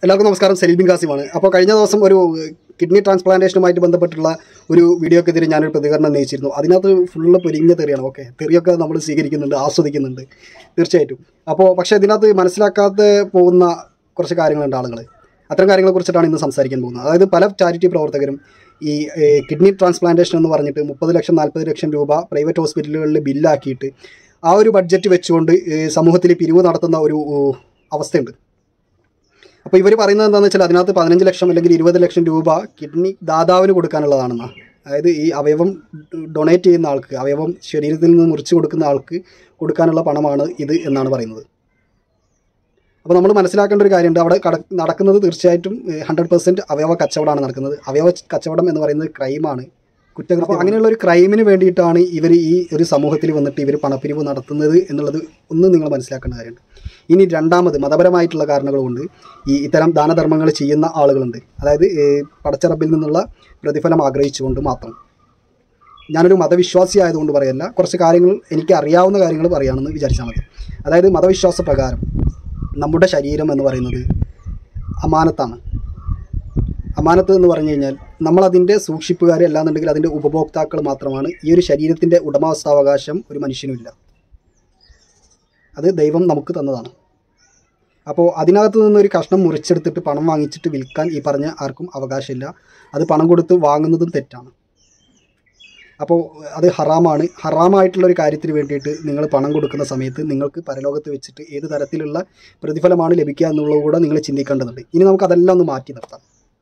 എല്ലാവർക്കും നമസ്കാരം സലീൽ ബിൻ ഖാസിമാണ് അപ്പോൾ കഴിഞ്ഞ ദിവസം ഒരു കിഡ്നി ട്രാൻസ്പ്ലാന്റേഷനുമായിട്ട് ബന്ധപ്പെട്ടുള്ള ഒരു വീഡിയോക്കെതിരെ ഞാനൊരു പ്രതികരണം ഉന്നയിച്ചിരുന്നു അതിനകത്ത് ഫുള്ള് പൊരിഞ്ഞ തെറിയാണ് ഓക്കെ തെറിയൊക്കെ നമ്മൾ സ്വീകരിക്കുന്നുണ്ട് ആസ്വദിക്കുന്നുണ്ട് തീർച്ചയായിട്ടും അപ്പോൾ പക്ഷേ ഇതിനകത്ത് മനസ്സിലാക്കാതെ പോകുന്ന കുറച്ച് കാര്യങ്ങളുണ്ട് ആളുകൾ അത്തരം കാര്യങ്ങളെ കുറിച്ചിട്ടാണ് ഇന്ന് സംസാരിക്കാൻ പോകുന്നത് അതായത് പല ചാരിറ്റി പ്രവർത്തകരും ഈ ഏഹ്, കിഡ്നി ട്രാൻസ്പ്ലാന്റേഷൻ എന്ന് പറഞ്ഞിട്ട് മുപ്പത് ലക്ഷം നാൽപ്പത് ലക്ഷം രൂപ പ്രൈവറ്റ് ഹോസ്പിറ്റലുകളിൽ ബില്ലാക്കിയിട്ട് ആ ഒരു ബഡ്ജറ്റ് വെച്ചുകൊണ്ട് ഏഹ്, സമൂഹത്തിൽ പിരിവ് നടത്തുന്ന ഒരു ഏഹ്, അവസ്ഥയുണ്ട് അപ്പോൾ ഇവർ പറയുന്നത് എന്താണെന്ന് വെച്ചാൽ അതിനകത്ത് പതിനഞ്ച് ലക്ഷം അല്ലെങ്കിൽ ഇരുപത് ലക്ഷം രൂപ കിഡ്നി ദാതാവിന് കൊടുക്കാനുള്ളതാണെന്നാണ് അതായത് ഈ അവയവം ഡൊണേറ്റ് ചെയ്യുന്ന ആൾക്ക് അവയവം ശരീരത്തിൽ നിന്ന് മുറിച്ച് കൊടുക്കുന്ന ആൾക്ക് കൊടുക്കാനുള്ള പണമാണ് ഇത് എന്നാണ് പറയുന്നത് അപ്പോൾ നമ്മൾ മനസ്സിലാക്കേണ്ട ഒരു കാര്യമുണ്ട് അവിടെ കട നടക്കുന്നത് തീർച്ചയായിട്ടും ഹൺഡ്രഡ് പെർസെൻറ്റ് അവയവ കച്ചവടമാണ് നടക്കുന്നത് അവയവ കച്ചവടം എന്ന് പറയുന്നത് ക്രൈമാണ് കുറ്റകൃത്യം അപ്പോൾ അങ്ങനെയുള്ള ഒരു ക്രൈമിന് വേണ്ടിയിട്ടാണ് ഇവർ ഈ ഒരു സമൂഹത്തിൽ വന്നിട്ട് ഇവർ പണപ്പിരിവ് നടത്തുന്നത് എന്നുള്ളത് ഒന്ന് നിങ്ങൾ മനസ്സിലാക്കേണ്ട കാര്യമുണ്ട് ഇനി രണ്ടാമത് മതപരമായിട്ടുള്ള കാരണങ്ങൾ കൊണ്ട് ഈ ഇത്തരം ദാനധർമ്മങ്ങൾ ചെയ്യുന്ന ആളുകളുണ്ട് അതായത് ഏഹ്, പടച്ചറബിൽ നിന്നുള്ള പ്രതിഫലം ആഗ്രഹിച്ചുകൊണ്ട് മാത്രം ഞാനൊരു മതവിശ്വാസി ആയതുകൊണ്ട് പറയല്ല കുറച്ച് കാര്യങ്ങൾ എനിക്ക് അറിയാവുന്ന കാര്യങ്ങൾ പറയാമെന്ന് വിചാരിച്ചാൽ മതി അതായത് മതവിശ്വാസ പ്രകാരം നമ്മുടെ ശരീരം എന്ന് പറയുന്നത് അമാനത്താണ് അമാനത്ത് എന്ന് പറഞ്ഞു കഴിഞ്ഞാൽ നമ്മളതിൻ്റെ സൂക്ഷിപ്പുകാർ അല്ലാന്നുണ്ടെങ്കിൽ അതിൻ്റെ ഉപഭോക്താക്കൾ മാത്രമാണ് ഈ ഒരു ശരീരത്തിൻ്റെ ഉടമസ്ഥാവകാശം ഒരു മനുഷ്യനുമില്ല അത് ദൈവം നമുക്ക് തന്നതാണ് അപ്പോൾ അതിനകത്ത് നിന്നൊരു കഷ്ണം മുറിച്ചെടുത്തിട്ട് പണം വാങ്ങിച്ചിട്ട് വിൽക്കാൻ ഈ പറഞ്ഞ ആർക്കും അവകാശമില്ല അത് പണം കൊടുത്ത് വാങ്ങുന്നതും തെറ്റാണ് അപ്പോൾ അത് ഹറാമാണ് ഹറാമായിട്ടുള്ള ഒരു കാര്യത്തിന് വേണ്ടിയിട്ട് നിങ്ങൾ പണം കൊടുക്കുന്ന സമയത്ത് നിങ്ങൾക്ക് പരലോകത്ത് വെച്ചിട്ട് ഏത് തരത്തിലുള്ള പ്രതിഫലമാണ് ലഭിക്കുക എന്നുള്ളത് കൂടെ നിങ്ങൾ ചിന്തിക്കേണ്ടതുണ്ട് ഇനി നമുക്ക് അതെല്ലാം ഒന്ന് മാറ്റി നിർത്താം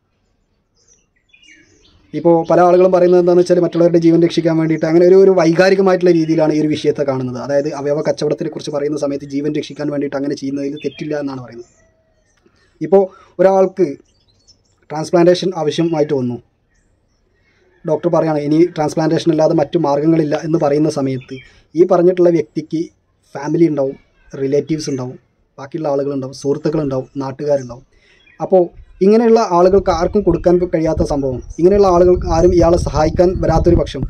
ഇപ്പോൾ പല ആളുകളും പറയുന്നത് എന്താണെന്ന് വെച്ചാൽ മറ്റുള്ളവരുടെ ജീവൻ രക്ഷിക്കാൻ വേണ്ടിയിട്ട് അങ്ങനെ ഒരു ഒരു വൈകാരികമായിട്ടുള്ള രീതിയിലാണ് ഈ ഒരു വിഷയത്തെ കാണുന്നത് അതായത് അവയവ കച്ചവടത്തിനെ കുറിച്ച് പറയുന്ന സമയത്ത് ജീവൻ രക്ഷിക്കാൻ വേണ്ടിയിട്ട് അങ്ങനെ ചെയ്യുന്നതിൽ തെറ്റില്ല എന്നാണ് പറയുന്നത് ഇപ്പോൾ ഒരാൾക്ക് ട്രാൻസ്പ്ലാന്റേഷൻ ആവശ്യമായിട്ട് വന്നു ഡോക്ടർ പറയാണ് ഇനി ട്രാൻസ്പ്ലാന്റേഷൻ അല്ലാതെ മറ്റു മാർഗ്ഗങ്ങളില്ല എന്ന് പറയുന്ന സമയത്ത് ഈ പറഞ്ഞിട്ടുള്ള വ്യക്തിക്ക് ഫാമിലി ഉണ്ടാവും റിലേറ്റീവ്സ് ഉണ്ടാവും ബാക്കിയുള്ള ആളുകളുണ്ടാവും സുഹൃത്തുക്കളുണ്ടാവും നാട്ടുകാരുണ്ടാവും അപ്പോൾ ഇങ്ങനെയുള്ള ആളുകൾക്ക് ആർക്കും കൊടുക്കാൻ കഴിയാത്ത സംഭവം ഇങ്ങനെയുള്ള ആളുകൾക്ക് ആരും ഇയാളെ സഹായിക്കാൻ വരാത്തൊരു പക്ഷം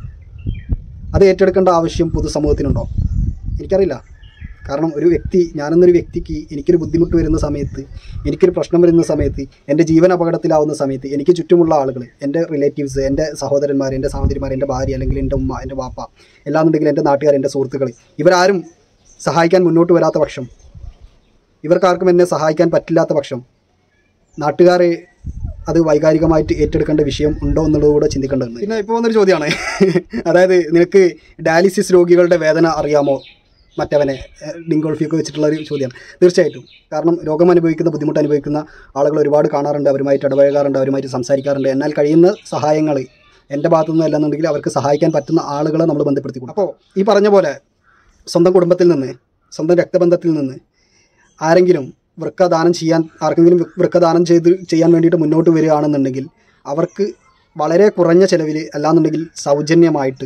അത് ഏറ്റെടുക്കേണ്ട ആവശ്യം പൊതുസമൂഹത്തിനുണ്ടോ എനിക്കറിയില്ല കാരണം ഒരു വ്യക്തി ഞാനെന്നൊരു വ്യക്തിക്ക് എനിക്കൊരു ബുദ്ധിമുട്ട് വരുന്ന സമയത്ത് എനിക്കൊരു പ്രശ്നം വരുന്ന സമയത്ത് എൻ്റെ ജീവൻ അപകടത്തിലാവുന്ന സമയത്ത് എനിക്ക് ചുറ്റുമുള്ള ആളുകൾ എൻ്റെ റിലേറ്റീവ്സ് എൻ്റെ സഹോദരന്മാർ എൻ്റെ സഹോദരിമാർ എൻ്റെ ഭാര്യ അല്ലെങ്കിൽ എൻ്റെ ഉമ്മ എൻ്റെ വാപ്പ എല്ലാന്നുണ്ടെങ്കിൽ എൻ്റെ നാട്ടുകാർ എൻ്റെ സുഹൃത്തുക്കൾ ഇവരാരും സഹായിക്കാൻ മുന്നോട്ട് വരാത്ത പക്ഷം ഇവർക്കാർക്കും എന്നെ സഹായിക്കാൻ പറ്റില്ലാത്ത പക്ഷം നാട്ടുകാരെ അത് വൈകാരികമായിട്ട് ഏറ്റെടുക്കേണ്ട വിഷയം ഉണ്ടോ എന്നുള്ളത് കൂടെ ചിന്തിക്കേണ്ടതുണ്ട് പിന്നെ ഇപ്പോൾ വന്നൊരു ചോദ്യമാണ് അതായത് നിനക്ക് ഡയാലിസിസ് രോഗികളുടെ വേദന അറിയാമോ മറ്റവനെ ഡിങ്കോൾഫിയൊക്കെ വെച്ചിട്ടുള്ള ഒരു ചോദ്യമാണ് തീർച്ചയായിട്ടും കാരണം രോഗം അനുഭവിക്കുന്ന ബുദ്ധിമുട്ട് അനുഭവിക്കുന്ന ആളുകൾ ഒരുപാട് കാണാറുണ്ട് അവരുമായിട്ട് ഇടപഴകാറുണ്ട് അവരുമായിട്ട് സംസാരിക്കാറുണ്ട് എന്നാൽ കഴിയുന്ന സഹായങ്ങൾ എൻ്റെ ഭാഗത്തുനിന്നും അല്ലെന്നുണ്ടെങ്കിൽ അവർക്ക് സഹായിക്കാൻ പറ്റുന്ന ആളുകളെ നമ്മൾ ബന്ധപ്പെടുത്തി കൊടുക്കും അപ്പോൾ ഈ പറഞ്ഞ പോലെ സ്വന്തം കുടുംബത്തിൽ നിന്ന് സ്വന്തം രക്തബന്ധത്തിൽ നിന്ന് ആരെങ്കിലും വൃക്കദാനം ചെയ്യാൻ ആർക്കെങ്കിലും വൃ- വൃക്കദാനം ചെയ്ത് ചെയ്യാൻ വേണ്ടിയിട്ട് മുന്നോട്ട് വരികയാണെന്നുണ്ടെങ്കിൽ അവർക്ക് വളരെ കുറഞ്ഞ ചിലവിൽ അല്ലാന്നുണ്ടെങ്കിൽ സൗജന്യമായിട്ട്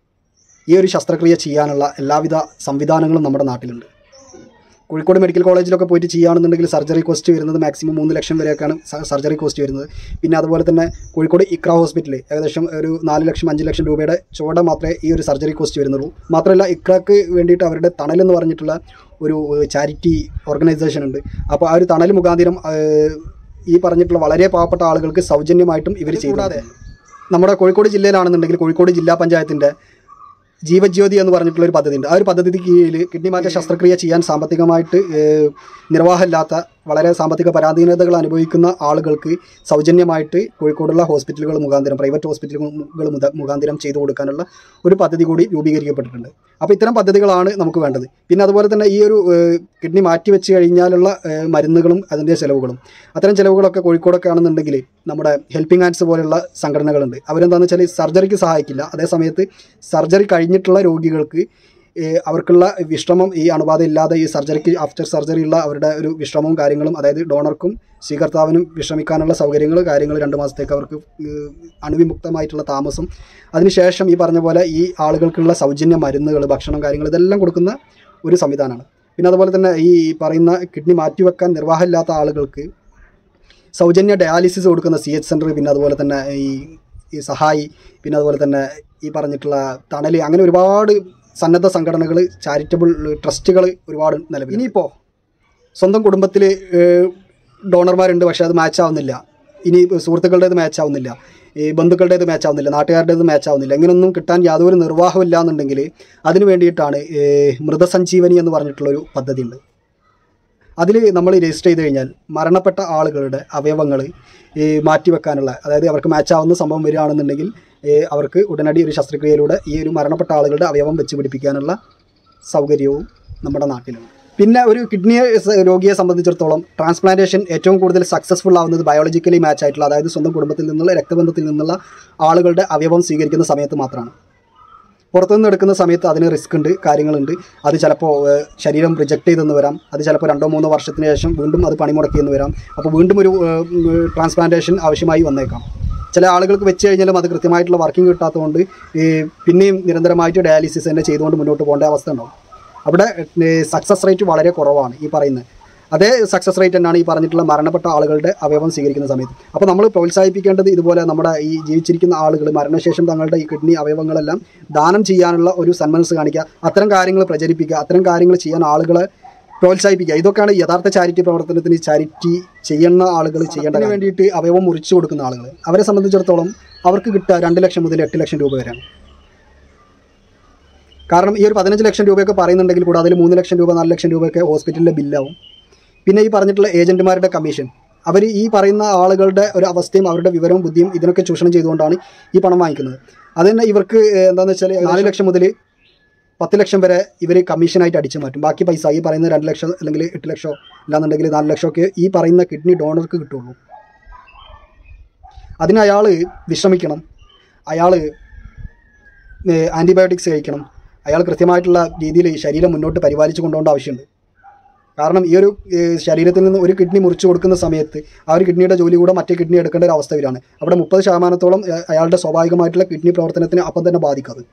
ഈ ഒരു ശസ്ത്രക്രിയ ചെയ്യാനുള്ള എല്ലാവിധ സംവിധാനങ്ങളും നമ്മുടെ നാട്ടിലുണ്ട് കോഴിക്കോട് മെഡിക്കൽ കോളേജിലൊക്കെ പോയിട്ട് ചെയ്യുകയാണെന്നുണ്ടെങ്കിൽ സർജറി കോസ്റ്റ് വരുന്നത് മാക്സിമം മൂന്ന് ലക്ഷം വരെയൊക്കെയാണ് സ- സർജറി കോസ്റ്റ് വരുന്നത് പിന്നെ അതുപോലെ തന്നെ കോഴിക്കോട് ഇക്ര ഹോസ്പിറ്റൽ ഏകദേശം ഒരു നാല് ലക്ഷം അഞ്ച് ലക്ഷം രൂപയുടെ ചുവടെ മാത്രമേ ഈ ഒരു സർജറി കോസ്റ്റ് വരുന്നുള്ളൂ മാത്രമല്ല ഇക്രക്ക് വേണ്ടിയിട്ട് അവരുടെ തണൽ എന്ന് പറഞ്ഞിട്ടുള്ള ഒരു ചാരിറ്റി ഓർഗനൈസേഷൻ ഉണ്ട് അപ്പോൾ ആ ഒരു തണൽ മുഖാന്തരം ഏഹ്, ഈ പറഞ്ഞിട്ടുള്ള വളരെ പാവപ്പെട്ട ആളുകൾക്ക് സൗജന്യമായിട്ടും ഇവർ കൂടാതെ നമ്മുടെ കോഴിക്കോട് ജില്ലയിലാണെന്നുണ്ടെങ്കിൽ കോഴിക്കോട് ജില്ലാ പഞ്ചായത്തിൻ്റെ ജീവജ്യോതി എന്ന് പറഞ്ഞിട്ടുള്ള ഒരു പദ്ധതി ഉണ്ട് ആ ഒരു പദ്ധതിക്ക് കീഴിൽ കിഡ്നി മാറ്റ ശസ്ത്രക്രിയ ചെയ്യാൻ സാമ്പത്തികമായിട്ട് ഏഹ്, നിർവാഹമില്ലാത്ത വളരെ സാമ്പത്തിക പരാധീനതകൾ അനുഭവിക്കുന്ന ആളുകൾക്ക് സൗജന്യമായിട്ട് കോഴിക്കോടുള്ള ഹോസ്പിറ്റലുകൾ മുഖാന്തരം പ്രൈവറ്റ് ഹോസ്പിറ്റലുകൾ മുത- മുഖാന്തരം ചെയ്തു കൊടുക്കാനുള്ള ഒരു പദ്ധതി കൂടി രൂപീകരിക്കപ്പെട്ടിട്ടുണ്ട് അപ്പോൾ ഇത്തരം പദ്ധതികളാണ് നമുക്ക് വേണ്ടത് പിന്നെ അതുപോലെ തന്നെ ഈ ഒരു ഏഹ്, കിഡ്നി മാറ്റി വെച്ച് കഴിഞ്ഞാലുള്ള ഏഹ്, മരുന്നുകളും അതിൻ്റെ ചിലവുകളും അത്തരം ചിലവുകളൊക്കെ കോഴിക്കോടൊക്കെ ആണെന്നുണ്ടെങ്കിൽ നമ്മുടെ ഹെൽപ്പിംഗ് ഹാൻഡ്സ് പോലുള്ള സംഘടനകളുണ്ട് അവരെന്താണെന്ന് വെച്ചാൽ സർജറിക്ക് സഹായിക്കില്ല അതേ സമയത്ത് സർജറി കഴിഞ്ഞിട്ടുള്ള രോഗികൾക്ക് ഏഹ്, അവർക്കുള്ള വിശ്രമം ഈ അണുബാധ ഇല്ലാതെ ഈ സർജറിക്ക് ആഫ്റ്റർ സർജറി ഉള്ള അവരുടെ ഒരു വിശ്രമവും കാര്യങ്ങളും അതായത് ഡോണർക്കും സ്വീകർത്താവിനും വിശ്രമിക്കാനുള്ള സൗകര്യങ്ങൾ കാര്യങ്ങൾ രണ്ട് മാസത്തേക്ക് അവർക്ക് ഏഹ്, അണുവിമുക്തമായിട്ടുള്ള താമസം അതിനുശേഷം ഈ പറഞ്ഞ പോലെ ഈ ആളുകൾക്കുള്ള സൗജന്യ മരുന്നുകൾ ഭക്ഷണം കാര്യങ്ങൾ ഇതെല്ലാം കൊടുക്കുന്ന ഒരു സംവിധാനമാണ് പിന്നെ അതുപോലെ തന്നെ ഈ പറയുന്ന കിഡ്നി മാറ്റിവെക്കാൻ നിർവാഹമില്ലാത്ത ആളുകൾക്ക് സൗജന്യ ഡയാലിസിസ് കൊടുക്കുന്ന സി എച്ച് സെൻറ്റർ പിന്നെ അതുപോലെ തന്നെ ഈ ഈ സഹായി പിന്നെ അതുപോലെ തന്നെ ഈ പറഞ്ഞിട്ടുള്ള തണൽ അങ്ങനെ ഒരുപാട് സന്നദ്ധ സംഘടനകൾ ചാരിറ്റബിൾ ട്രസ്റ്റുകൾ ഒരുപാട് നിലവിൽ ഇനിയിപ്പോൾ സ്വന്തം കുടുംബത്തിൽ ഡോണർമാരുണ്ട് പക്ഷേ അത് മാച്ച് ആവുന്നില്ല ഇനി സുഹൃത്തുക്കളുടേത് മാച്ച് ആവുന്നില്ല ഈ ബന്ധുക്കളുടേത് മാച്ച് ആവുന്നില്ല നാട്ടുകാരുടേത് മാച്ച് ആവുന്നില്ല ഇങ്ങനൊന്നും കിട്ടാൻ യാതൊരു നിർവാഹമില്ല എന്നുണ്ടെങ്കിൽ അതിന് വേണ്ടിയിട്ടാണ് ഈ മൃതസഞ്ജീവനി എന്ന് പറഞ്ഞിട്ടുള്ളൊരു പദ്ധതി ഉണ്ട് അതിൽ നമ്മൾ രജിസ്റ്റർ ചെയ്ത് കഴിഞ്ഞാൽ മരണപ്പെട്ട ആളുകളുടെ അവയവങ്ങൾ ഈ മാറ്റിവെക്കാനുള്ള അതായത് അവർക്ക് മാച്ച് ആവുന്ന സംഭവം വരികയാണെന്നുണ്ടെങ്കിൽ ഈ അവർക്ക് ഉടനടി ഒരു ശസ്ത്രക്രിയയിലൂടെ ഈ ഒരു മരണപ്പെട്ട ആളുകളുടെ അവയവം വെച്ച് പിടിപ്പിക്കാനുള്ള സൗകര്യവും നമ്മുടെ നാട്ടിലുണ്ട് പിന്നെ ഒരു കിഡ്നി രോഗിയെ സംബന്ധിച്ചിടത്തോളം ട്രാൻസ്പ്ലാന്റേഷൻ ഏറ്റവും കൂടുതൽ സക്സസ്ഫുൾ ആവുന്നത് ബയോളജിക്കലി മാച്ച് ആയിട്ടുള്ള അതായത് സ്വന്തം കുടുംബത്തിൽ നിന്നുള്ള രക്തബന്ധത്തിൽ നിന്നുള്ള ആളുകളുടെ അവയവം സ്വീകരിക്കുന്ന സമയത്ത് മാത്രമാണ് പുറത്തുനിന്ന് എടുക്കുന്ന സമയത്ത് അതിന് റിസ്ക് ഉണ്ട് കാര്യങ്ങളുണ്ട് അത് ചിലപ്പോൾ ഏഹ്, ശരീരം റിജക്റ്റ് ചെയ്തെന്ന് വരാം അത് ചിലപ്പോൾ രണ്ടോ മൂന്നോ വർഷത്തിന് ശേഷം വീണ്ടും അത് പണിമുടക്കിയെന്ന് വരാം അപ്പോൾ വീണ്ടും ഒരു ട്രാൻസ്പ്ലാന്റേഷൻ ആവശ്യമായി വന്നേക്കാം ചില ആളുകൾക്ക് വെച്ച് കഴിഞ്ഞാലും അത് കൃത്യമായിട്ടുള്ള വർക്കിംഗ് കിട്ടാത്തതുകൊണ്ട് ഈ പിന്നെയും നിരന്തരമായിട്ട് ഡയാലിസിസ് തന്നെ ചെയ്തുകൊണ്ട് മുന്നോട്ട് പോകേണ്ട അവസ്ഥ ഉണ്ടാവും അവിടെ സക്സസ് റേറ്റ് വളരെ കുറവാണ് ഈ പറയുന്നത് അതേ സക്സസ് റേറ്റ് തന്നെയാണ് ഈ പറഞ്ഞിട്ടുള്ള മരണപ്പെട്ട ആളുകളുടെ അവയവം സ്വീകരിക്കുന്ന സമയത്ത് അപ്പോൾ നമ്മൾ പ്രോത്സാഹിപ്പിക്കേണ്ടത് ഇതുപോലെ നമ്മുടെ ഈ ജീവിച്ചിരിക്കുന്ന ആളുകൾ മരണശേഷം തങ്ങളുടെ ഈ കിഡ്നി അവയവങ്ങളെല്ലാം ദാനം ചെയ്യാനുള്ള ഒരു സന്മനസ് കാണിക്കുക അത്തരം കാര്യങ്ങൾ പ്രചരിപ്പിക്കുക അത്തരം കാര്യങ്ങൾ ചെയ്യാൻ ആളുകളെ പ്രോത്സാഹിപ്പിക്കുക ഇതൊക്കെയാണ് യഥാർത്ഥ ചാരിറ്റി പ്രവർത്തനത്തിന് ചാരിറ്റി ചെയ്യുന്ന ആളുകൾ ചെയ്യേണ്ടത് വേണ്ടിയിട്ട് അവയവം മുറിച്ചു കൊടുക്കുന്ന ആളുകൾ അവരെ സംബന്ധിച്ചിടത്തോളം അവർക്ക് കിട്ടുക രണ്ട് ലക്ഷം മുതൽ എട്ട് ലക്ഷം രൂപ വരെയാണ് കാരണം ഈ ഒരു പതിനഞ്ച് ലക്ഷം രൂപയൊക്കെ പറയുന്നുണ്ടെങ്കിൽ കൂടെ അതിൽ മൂന്ന് ലക്ഷം രൂപ നാല് ലക്ഷം രൂപയൊക്കെ ഹോസ്പിറ്റലിലെ ബില്ലാവും പിന്നെ ഈ പറഞ്ഞിട്ടുള്ള ഏജന്റുമാരുടെ കമ്മീഷൻ അവർ ഈ പറയുന്ന ആളുകളുടെ ഒരു അവസ്ഥയും അവരുടെ വിവരവും ബുദ്ധിയും ഇതിനൊക്കെ ചൂഷണം ചെയ്തുകൊണ്ടാണ് ഈ പണം വാങ്ങിക്കുന്നത് അത് തന്നെ ഇവർക്ക് ഏഹ്, എന്താണെന്ന് വെച്ചാൽ നാല് ലക്ഷം മുതൽ പത്ത് ലക്ഷം വരെ ഇവർ കമ്മീഷനായിട്ട് അടിച്ചു മാറ്റും ബാക്കി പൈസ ഈ പറയുന്ന രണ്ട് ലക്ഷം അല്ലെങ്കിൽ എട്ട് ലക്ഷമോ അല്ലാന്നുണ്ടെങ്കിൽ നാല് ലക്ഷമൊക്കെ ഈ പറയുന്ന കിഡ്നി ഡോണർക്ക് കിട്ടുള്ളൂ അതിന് അയാൾ വിശ്രമിക്കണം അയാൾ ആൻറ്റിബയോട്ടിക്സ് കഴിക്കണം അയാൾ കൃത്യമായിട്ടുള്ള രീതിയിൽ ശരീരം മുന്നോട്ട് പരിപാലിച്ചു കൊണ്ടുപോകേണ്ട ആവശ്യമുണ്ട് കാരണം ഈ ഒരു ഏഹ്, ശരീരത്തിൽ നിന്ന് ഒരു കിഡ്നി മുറിച്ചു കൊടുക്കുന്ന സമയത്ത് ആ ഒരു കിഡ്നിയുടെ ജോലി കൂടെ മറ്റേ കിഡ്നി എടുക്കേണ്ട ഒരു അവസ്ഥ വരികയാണ് അവിടെ മുപ്പത് ശതമാനത്തോളം ഏഹ്, അയാളുടെ സ്വാഭാവികമായിട്ടുള്ള കിഡ്നി പ്രവർത്തനത്തിന് അപ്പം തന്നെ ബാധിക്കും അത്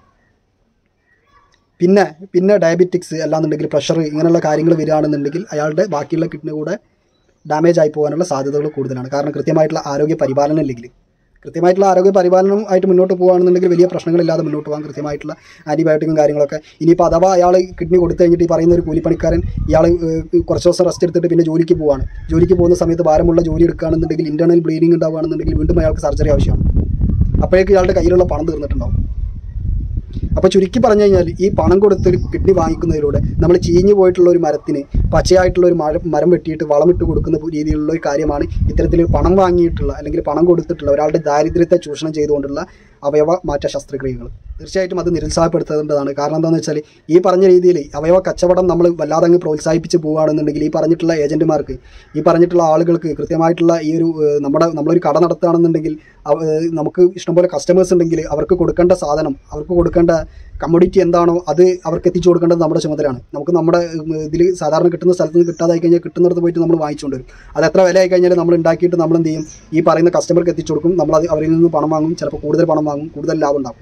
പിന്നെ പിന്നെ ഡയബറ്റിക്സ് അല്ലാന്നുണ്ടെങ്കിൽ പ്രഷർ ഇങ്ങനെയുള്ള കാര്യങ്ങൾ വരികയാണെന്നുണ്ടെങ്കിൽ അയാളുടെ ബാക്കിയുള്ള കിഡ്നി കൂടെ ഡാമേജ് ആയി പോകാനുള്ള സാധ്യതകൾ കൂടുതലാണ് കാരണം കൃത്യമായിട്ടുള്ള ആരോഗ്യ പരിപാലനം ഇല്ലെങ്കിൽ കൃത്യമായിട്ടുള്ള ആരോഗ്യ പരിപാലനം ആയിട്ട് മുന്നോട്ട് പോകുകയാണെന്നുണ്ടെങ്കിൽ വലിയ പ്രശ്നങ്ങളില്ലാതെ മുന്നോട്ട് പോകാൻ കൃത്യമായിട്ടുള്ള ആൻറ്റിബയോട്ടിക്കും കാര്യങ്ങളൊക്കെ ഇനിയിപ്പോൾ അഥവാ അയാൾ കിഡ്നി കൊടുത്തു കഴിഞ്ഞിട്ട് ഈ പറയുന്ന ഒരു കൂലിപ്പണിക്കാരൻ ഇയാൾ കുറച്ച് ദിവസം റെസ്റ്റ് എടുത്തിട്ട് പിന്നെ ജോലിക്ക് പോവാണ് ജോലിക്ക് പോകുന്ന സമയത്ത് ഭാരമുള്ള ജോലി എടുക്കുകയാണെന്നുണ്ടെങ്കിൽ ഇൻറ്റേർണൽ ബ്ലീഡിങ് ഉണ്ടാവുകയാണെന്നുണ്ടെങ്കിൽ വീണ്ടും അയാൾക്ക് സർജറി ആവശ്യമാണ് അപ്പോഴേക്ക് ഇയാളുടെ കയ്യിലുള്ള പണം തീർന്നിട്ടുണ്ടാവും അപ്പോൾ ചുരുക്കി പറഞ്ഞു കഴിഞ്ഞാൽ ഈ പണം കൊടുത്ത് ഒരു കിഡ്നി വാങ്ങിക്കുന്നതിലൂടെ നമ്മൾ ചീഞ്ഞു പോയിട്ടുള്ള ഒരു മരത്തിന് പച്ചയായിട്ടുള്ള ഒരു മരം മരം വെട്ടിയിട്ട് വളമിട്ട് കൊടുക്കുന്ന രീതിയിലുള്ള ഒരു കാര്യമാണ് ഇത്തരത്തിൽ പണം വാങ്ങിയിട്ടുള്ള അല്ലെങ്കിൽ പണം കൊടുത്തിട്ടുള്ള ഒരാളുടെ ദാരിദ്ര്യത്തെ ചൂഷണം ചെയ്തുകൊണ്ടുള്ള അവയവ മാറ്റ ശസ്ത്രക്രിയകൾ തീർച്ചയായിട്ടും അത് നിരുത്സാഹപ്പെടുത്തേണ്ടതാണ് കാരണം എന്താണെന്ന് വെച്ചാൽ ഈ പറഞ്ഞ രീതിയിൽ അവയവ കച്ചവടം നമ്മൾ വല്ലാതെ അങ്ങ് പ്രോത്സാഹിപ്പിച്ച് പോവുകയാണെന്നുണ്ടെങ്കിൽ ഈ പറഞ്ഞിട്ടുള്ള ഏജന്റുമാർക്ക് ഈ പറഞ്ഞിട്ടുള്ള ആളുകൾക്ക് കൃത്യമായിട്ടുള്ള ഈ ഒരു ഏഹ്, നമ്മുടെ നമ്മളൊരു കട നടത്തുകയാണെന്നുണ്ടെങ്കിൽ അവ- ഏഹ്, നമുക്ക് ഇഷ്ടംപോലെ കസ്റ്റമേഴ്സ് ഉണ്ടെങ്കിൽ അവർക്ക് കൊടുക്കേണ്ട സാധനം അവർക്ക് കൊടുക്കേണ്ട കമ്മോഡിറ്റി എന്താണോ അത് അവർക്ക് എത്തിച്ചു കൊടുക്കേണ്ടത് നമ്മുടെ ചുമതലയാണ് നമുക്ക് നമ്മുടെ ഇതിൽ സാധാരണ കിട്ടുന്ന സ്ഥലത്ത് നിന്ന് കിട്ടാതായി കഴിഞ്ഞാൽ കിട്ടുന്നിടത്ത് പോയിട്ട് നമ്മൾ വാങ്ങിച്ചുകൊണ്ട് വരും അത് എത്ര വില ആയി കഴിഞ്ഞാൽ നമ്മൾ ഉണ്ടാക്കിയിട്ട് നമ്മൾ എന്ത് ചെയ്യും ഈ പറയുന്ന കസ്റ്റമർക്ക് എത്തിച്ചു കൊടുക്കും നമ്മൾ അത് അവരിൽ നിന്ന് പണം വാങ്ങും ചിലപ്പോൾ കൂടുതൽ പണം വാങ്ങും കൂടുതൽ ലാഭം ഉണ്ടാകും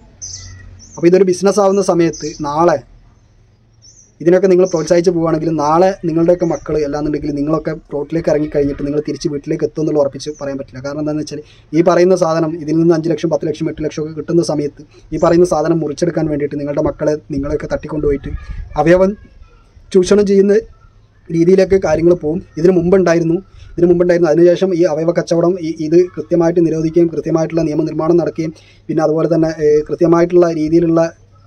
അപ്പോൾ ഇതൊരു ബിസിനസ് ആവുന്ന സമയത്ത് നാളെ ഇതിനൊക്കെ നിങ്ങൾ പ്രോത്സാഹിച്ച് പോവുകയാണെങ്കിൽ നാളെ നിങ്ങളുടെയൊക്കെ മക്കൾ അല്ലാന്നുണ്ടെങ്കിൽ നിങ്ങളൊക്കെ റോട്ടിലേക്ക് ഇറങ്ങി കഴിഞ്ഞിട്ട് നിങ്ങൾ തിരിച്ച് വീട്ടിലേക്ക് എത്തും എന്നുള്ള ഉറപ്പിച്ച് പറയാൻ പറ്റില്ല കാരണം എന്താണെന്ന് വെച്ചാൽ ഈ പറയുന്ന സാധനം ഇതിൽ നിന്ന് അഞ്ച് ലക്ഷം പത്ത് ലക്ഷം എട്ട് ലക്ഷം ഒക്കെ കിട്ടുന്ന സമയത്ത് ഈ പറയുന്ന സാധനം മുറിച്ചെടുക്കാൻ വേണ്ടിയിട്ട് നിങ്ങളുടെ മക്കളെ നിങ്ങളെയൊക്കെ തട്ടിക്കൊണ്ടുപോയിട്ട് അവയവൻ ചൂഷണം ചെയ്യുന്ന രീതിയിലേക്ക് കാര്യങ്ങൾ പോകും ഇതിന് മുമ്പുണ്ടായിരുന്നു ഇതിന് മുമ്പുണ്ടായിരുന്നു അതിനുശേഷം ഈ അവയവ കച്ചവടം ഈ ഇത് കൃത്യമായിട്ട് നിരോധിക്കുകയും കൃത്യമായിട്ടുള്ള നിയമനിർമ്മാണം നടക്കുകയും പിന്നെ അതുപോലെ തന്നെ ഏഹ്, കൃത്യമായിട്ടുള്ള രീതിയിലുള്ള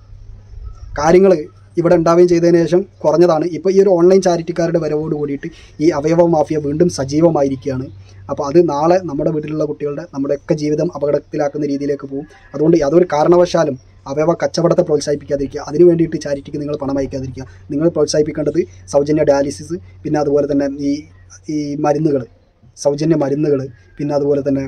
കാര്യങ്ങൾ ഇവിടെ ഉണ്ടാവുകയും ചെയ്തതിന് ശേഷം കുറഞ്ഞതാണ് ഇപ്പോൾ ഈ ഒരു ഓൺലൈൻ ചാരിറ്റിക്കാരുടെ വരവോട് കൂടിയിട്ട് ഈ അവയവ മാഫിയ വീണ്ടും സജീവമായിരിക്കുകയാണ് അപ്പോൾ അത് നാളെ നമ്മുടെ വീട്ടിലുള്ള കുട്ടികളുടെ നമ്മുടെയൊക്കെ ജീവിതം അപകടത്തിലാക്കുന്ന രീതിയിലേക്ക് പോകും അതുകൊണ്ട് യാതൊരു കാരണവശാലും അവയവ കച്ചവടത്തെ പ്രോത്സാഹിപ്പിക്കാതിരിക്കുക അതിന് വേണ്ടിയിട്ട് ചാരിറ്റിക്ക് നിങ്ങൾ പണം അയക്കാതിരിക്കുക നിങ്ങൾ പ്രോത്സാഹിപ്പിക്കേണ്ടത് സൗജന്യ ഡയാലിസിസ് പിന്നെ അതുപോലെ തന്നെ ഈ ഈ മരുന്നുകൾ സൗജന്യ മരുന്നുകൾ പിന്നെ അതുപോലെ തന്നെ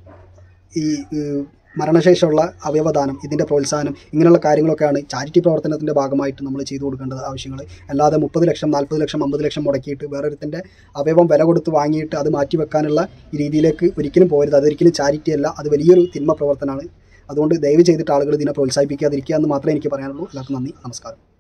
ഈ ഏഹ്, മരണശേഷമുള്ള അവയവദാനം ഇതിൻ്റെ പ്രോത്സാഹനം ഇങ്ങനെയുള്ള കാര്യങ്ങളൊക്കെയാണ് ചാരിറ്റി പ്രവർത്തനത്തിൻ്റെ ഭാഗമായിട്ട് നമ്മൾ ചെയ്തു കൊടുക്കേണ്ടത് ആവശ്യങ്ങൾ അല്ലാതെ മുപ്പത് ലക്ഷം നാൽപ്പത് ലക്ഷം അമ്പത് ലക്ഷം മുടക്കിയിട്ട് വേറൊരുത്തിൻ്റെ അവയവം വില കൊടുത്ത് വാങ്ങിയിട്ട് അത് മാറ്റി വെക്കാനുള്ള രീതിയിലേക്ക് ഒരിക്കലും പോകരുത് അതൊരിക്കലും ചാരിറ്റി അല്ല അത് വലിയൊരു തിന്മ പ്രവർത്തനമാണ് അതുകൊണ്ട് ദയവ് ചെയ്തിട്ട് ആളുകൾ ഇതിനെ പ്രോത്സാഹിപ്പിക്കാതിരിക്കുക എന്ന് മാത്രമേ എനിക്ക് പറയാനുള്ളൂ എല്ലാവർക്കും നന്ദി നമസ്കാരം